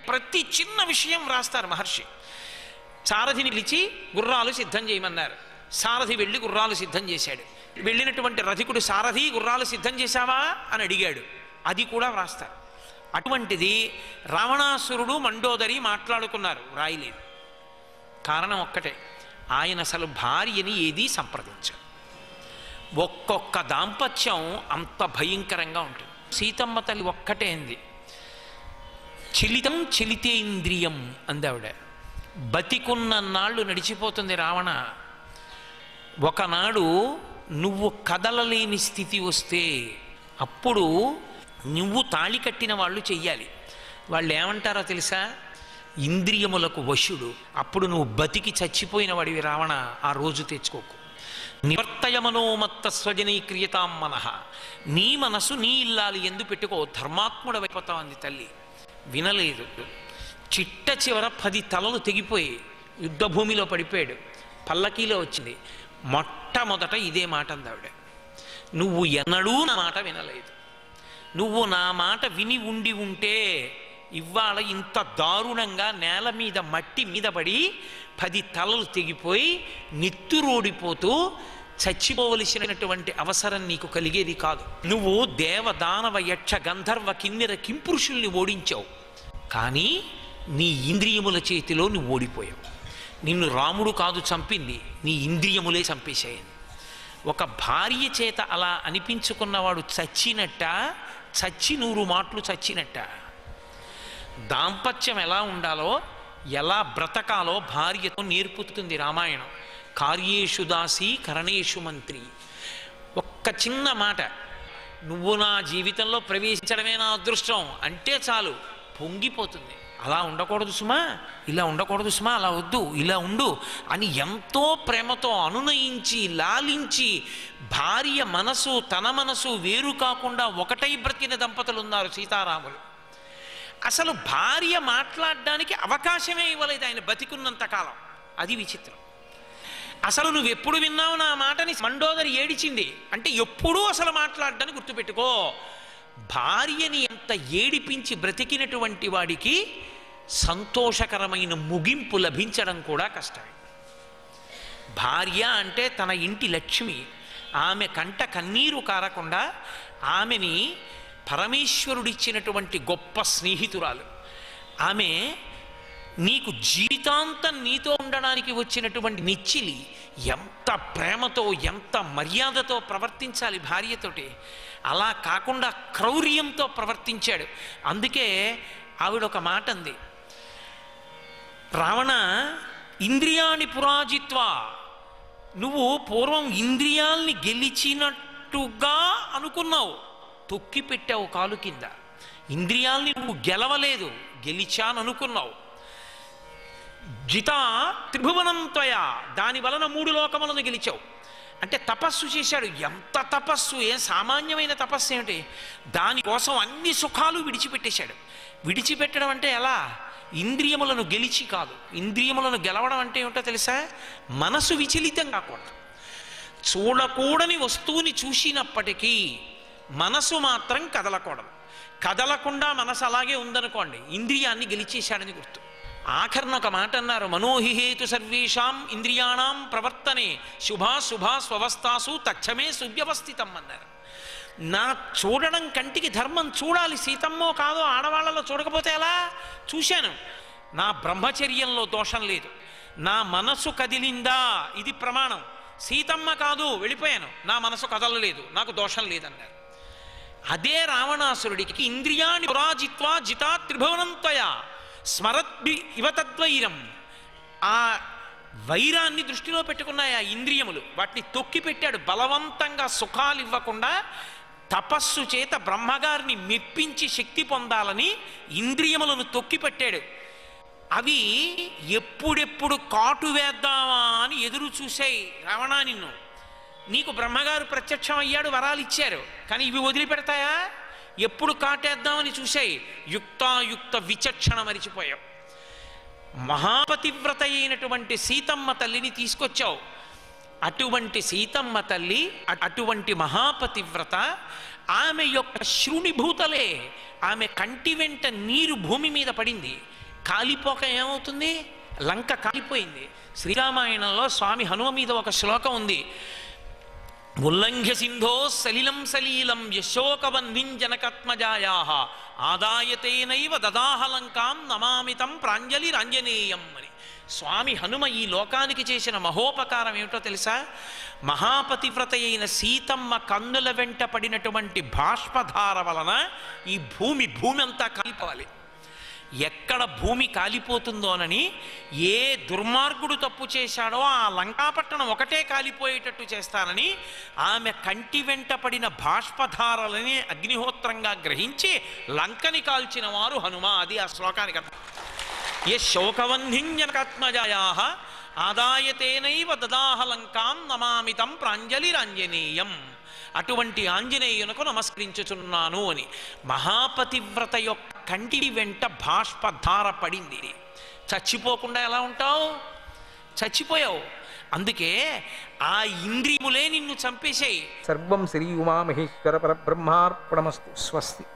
ప్రతి చిన్న విషయం రాస్తారు మహర్షి సారథిని పిలిచి గుర్రాలు సిద్ధం చేయమన్నారు సారథి వెళ్ళి గుర్రాలు సిద్ధం చేశాడు వెళ్ళినటువంటి రథికుడు సారథి గుర్రాలు సిద్ధం చేశావా అని అడిగాడు అది కూడా వ్రాస్తారు అటువంటిది రావణాసురుడు మండోదరి మాట్లాడుకున్నారు రాయలేదు కారణం ఒక్కటే ఆయన అసలు భార్యని ఏదీ సంప్రదించారు ఒక్కొక్క దాంపత్యం అంత భయంకరంగా ఉంటుంది సీతమ్మ తల్లి ఒక్కటే అంది చిలితం చిలితేంద్రియం అందావిడ బతికున్న నాళ్ళు నడిచిపోతుంది రావణ ఒకనాడు నువ్వు కదలలేని స్థితి వస్తే అప్పుడు నువ్వు తాళి కట్టిన వాళ్ళు చెయ్యాలి వాళ్ళు ఏమంటారో తెలుసా ఇంద్రియములకు వశుడు అప్పుడు నువ్వు బతికి చచ్చిపోయిన వాడివి రావణ ఆ రోజు తెచ్చుకోకు నివర్తయ మనోమత్త స్వజనీక్రియతాం మనః నీ మనసు నీ ఇల్లాలి ఎందు పెట్టుకో ధర్మాత్ముడ వైపోతావు అంది తల్లి వినలేదు చిట్ట చివర పది తలలు తెగిపోయి యుద్ధభూమిలో పడిపోయాడు పల్లకీలో వచ్చింది మొట్టమొదట ఇదే మాట అంది ఆవిడ నువ్వు ఎన్నడూ నా మాట వినలేదు నువ్వు నా మాట విని ఉండి ఉంటే ఇవాళ ఇంత దారుణంగా నేల మీద మట్టి మీద పడి పది తలలు తెగిపోయి నిత్తురోడిపోతూ చచ్చిపోవలసినటువంటి అవసరం నీకు కలిగేది కాదు నువ్వు దేవదానవ యక్ష గంధర్వ కిన్నెర కింపురుషుల్ని ఓడించావు కానీ నీ ఇంద్రియముల చేతిలో నువ్వు ఓడిపోయావు నిన్ను రాముడు కాదు చంపింది నీ ఇంద్రియములే చంపేశాయని ఒక భార్య చేత అలా అనిపించుకున్నవాడు చచ్చినట్ట చచ్చి నూరు మాటలు చచ్చినట్ట దాంపత్యం ఎలా ఉండాలో ఎలా బ్రతకాలో భార్యతో నేర్పుతుంది రామాయణం కార్యేషు దాసి కరణేషు మంత్రి ఒక్క చిన్న మాట నువ్వు నా జీవితంలో ప్రవేశించడమే నా అదృష్టం అంటే చాలు పొంగిపోతుంది అలా ఉండకూడదు సుమా ఇలా ఉండకూడదు సుమా అలా వద్దు ఇలా ఉండు అని ఎంతో ప్రేమతో అనునయించి లాలించి భార్య మనసు తన మనసు వేరు కాకుండా ఒకటై బ్రతికిన దంపతులు ఉన్నారు సీతారాములు అసలు భార్య మాట్లాడడానికి అవకాశమే ఇవ్వలేదు ఆయన బతికున్నంత కాలం అది విచిత్రం అసలు నువ్వు ఎప్పుడు విన్నావు నా మాటని మండోదరి ఏడిచింది అంటే ఎప్పుడూ అసలు మాట్లాడడానికి గుర్తుపెట్టుకో భార్యని ఎంత ఏడిపించి బ్రతికినటువంటి వాడికి సంతోషకరమైన ముగింపు లభించడం కూడా కష్టమే భార్య అంటే తన ఇంటి లక్ష్మి ఆమె కంట కన్నీరు కారకుండా ఆమెని పరమేశ్వరుడిచ్చినటువంటి గొప్ప స్నేహితురాలు ఆమె నీకు జీవితాంతం నీతో ఉండడానికి వచ్చినటువంటి నిచ్చిలి ఎంత ప్రేమతో ఎంత మర్యాదతో ప్రవర్తించాలి భార్యతోటి అలా కాకుండా క్రౌర్యంతో ప్రవర్తించాడు అందుకే ఆవిడ ఒక మాట అంది రావణ ఇంద్రియాణి పురాజిత్వ నువ్వు పూర్వం ఇంద్రియాల్ని గెలిచినట్టుగా అనుకున్నావు తొక్కి పెట్టావు కాలు కింద ఇంద్రియాల్ని నువ్వు గెలవలేదు గెలిచాను అనుకున్నావు జిత త్రిభువనం త్వయ దాని వలన మూడు లోకములను గెలిచావు అంటే తపస్సు చేశాడు ఎంత తపస్సు ఏ సామాన్యమైన తపస్సు ఏమిటి దానికోసం అన్ని సుఖాలు విడిచిపెట్టేశాడు విడిచిపెట్టడం అంటే ఎలా ఇంద్రియములను గెలిచి కాదు ఇంద్రియములను గెలవడం అంటే ఏమిటో తెలుసా మనసు విచలితం కాకూడదు చూడకూడని వస్తువుని చూసినప్పటికీ మనసు మాత్రం కదలకూడదు కదలకుండా మనసు అలాగే ఉందనుకోండి ఇంద్రియాన్ని గెలిచేశాడని గుర్తు ఆఖరణ ఒక మాట అన్నారు మనోహిహేతు సర్వేషాం ఇంద్రియాణం ప్రవర్తనే శుభా శుభా స్వవస్థాసు తక్షమే సువ్యవస్థితం అన్నారు నా చూడడం కంటికి ధర్మం చూడాలి సీతమ్మో కాదో ఆడవాళ్ళలో చూడకపోతే ఎలా చూశాను నా బ్రహ్మచర్యంలో దోషం లేదు నా మనసు కదిలిందా ఇది ప్రమాణం సీతమ్మ కాదు వెళ్ళిపోయాను నా మనసు కదలలేదు నాకు దోషం లేదన్నారు అదే రావణాసురుడికి ఇంద్రియాణి పురాజిత్వా జితా త్రిభువనంతయ స్మరద్భి ఇవతద్వైరం ఆ వైరాన్ని దృష్టిలో పెట్టుకున్నాయి ఆ ఇంద్రియములు వాటిని తొక్కి పెట్టాడు బలవంతంగా సుఖాలు ఇవ్వకుండా తపస్సు చేత బ్రహ్మగారిని మెప్పించి శక్తి పొందాలని ఇంద్రియములను తొక్కి పెట్టాడు అవి ఎప్పుడెప్పుడు కాటు వేద్దామా అని ఎదురు చూసాయి రావణా నిన్ను నీకు బ్రహ్మగారు ప్రత్యక్షం అయ్యాడు వరాలు ఇచ్చారు కానీ ఇవి వదిలిపెడతాయా ఎప్పుడు కాటేద్దామని చూసాయి యుక్తాయుక్త విచక్షణ మరిచిపోయావు మహాపతివ్రత అయినటువంటి సీతమ్మ తల్లిని తీసుకొచ్చావు అటువంటి సీతమ్మ తల్లి అ- అటువంటి మహాపతివ్రత ఆమె యొక్క శృణిభూతలే ఆమె కంటి వెంట నీరు భూమి మీద పడింది కాలిపోక ఏమవుతుంది లంక కాలిపోయింది శ్రీరామాయణంలో స్వామి హనుమ మీద ఒక శ్లోకం ఉంది ఉల్లంఘ్య సింధో సలిలం సలీలం యశోకవన్నిం జనకత్మజాయా ఆదాయతేనైవ దదాహలంకాం నమామితం ప్రాంజలిరంజనేయం అని స్వామి హనుమ ఈ లోకానికి చేసిన మహోపకారం ఏమిటో తెలుసా మహాపతివ్రత అయిన సీతమ్మ కన్నుల వెంట పడినటువంటి బాష్పధార వలన ఈ భూమి భూమి అంతా కాలిపోవాలి ఎక్కడ భూమి కాలిపోతుందోనని ఏ దుర్మార్గుడు తప్పు చేశాడో ఆ లంకాపట్టణం ఒకటే కాలిపోయేటట్టు చేస్తానని ఆమె కంటి వెంట పడిన బాష్పధారలని అగ్నిహోత్రంగా గ్రహించి లంకని కాల్చిన వారు హనుమ అది ఆ శ్లోకానికి అర్థం ఏ శోకవన్నింజనకాత్మజాయా ఆదాయతేనైవ దదాహ లంకాం నమామితం ప్రాంజలిరాంజనేయం అటువంటి ఆంజనేయునకు నమస్కరించుచున్నాను అని మహాపతివ్రత యొక్క కంటి వెంట బాష్పధార పడింది చచ్చిపోకుండా ఎలా ఉంటావు చచ్చిపోయావు అందుకే ఆ ఇంద్రియములే నిన్ను చంపేసేయి సర్వం శ్రీ ఉమామహేశ్వర పరబ్రహ్మార్పణమస్తు స్వస్తి